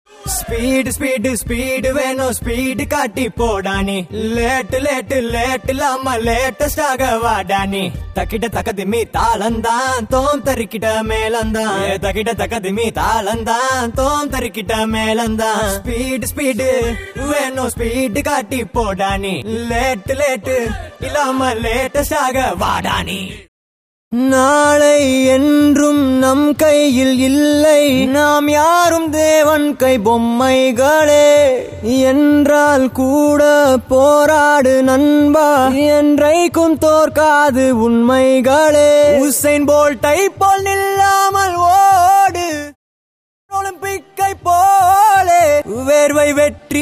Speed speed speed வேணும் speed காட்டி போடானி லேட்டு லேட்டு லேட்டு இல்லாம லேட்டஸ்டாக வாடானி தக்கிட்ட தக்கதிமி தாளந்தான் தோம் தரிக்கிட்ட மேலந்தான் ஏ, தக்கிட்ட தக்கதிமி தாளந்தான் தோம் தரிக்கிட்ட மேலந்தான் ஸ்பீடு ஸ்பீடு வேணும் ஸ்பீடு காட்டி போடானி லேட்டு லேட்டு இல்லாம லேட்டஸ்டாக வாடானி நாளை என்றும் நம் கையில் இல்லை நாம் யாரும் தேவன் கை பொம்மைகளே என்றால் கூட போராடு நண்பா என்றைக்கும் தோற்காது உண்மைகளே உசைன் போல்ட்டை போல் நில்லாமல் ஓடு ஒலிம்பிக்கை போலே வேர்வை வெற்றி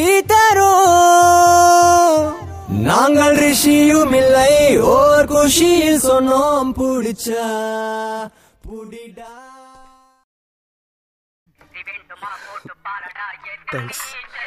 தரும் நாங்கள் ரிஷியும் இல்லை ஓர் குஷியில் சொன்னோம் புடிச்சா புடிடா Thanks.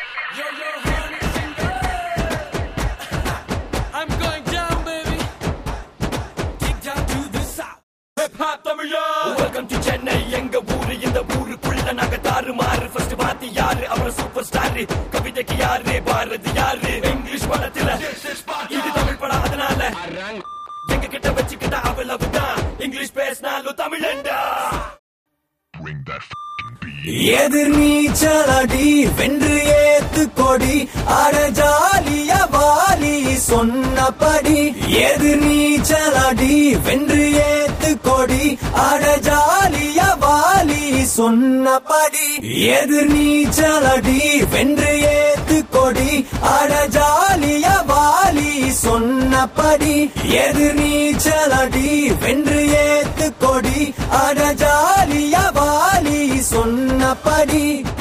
I'm going down, baby. Kick down to the south. Hip hop தமிழா வெல்கம் டு சென்னை எங்க ஊரு இந்த ஊருக்குள்ள நாங்க தாறுமாறு ஃபர்ஸ்ட் பாத்தி யாரு அவர் சூப்பர் ஸ்டார் கவிதைக்கு யாரு பாரதி யாரு இங்கிலீஷ் படத்துல இது தமிழ் படம் அதனால எங்க கிட்ட வச்சுக்கிட்ட அவ்வளவுதான் இங்கிலீஷ் பேசினாலும் தமிழண்டா Bring that f***ing beat. எதிர் நீச்சலடி வென்று ஏத்து கொடி அட ஜாலிய வாலி சொன்னபடி எதிர் நீச்சலடி வென்று ஏத்து கொடி அட ஜாலிய வாலி சொன்னபடி எதிர் நீச்சலடி வென்று ஏத்து கொடி அட ஜாலிய வாலி சொன்னபடி எதிர் நீச்சலடி வென்று ஏத்து கொடி அட ஜாலிய வாலி சொன்னபடி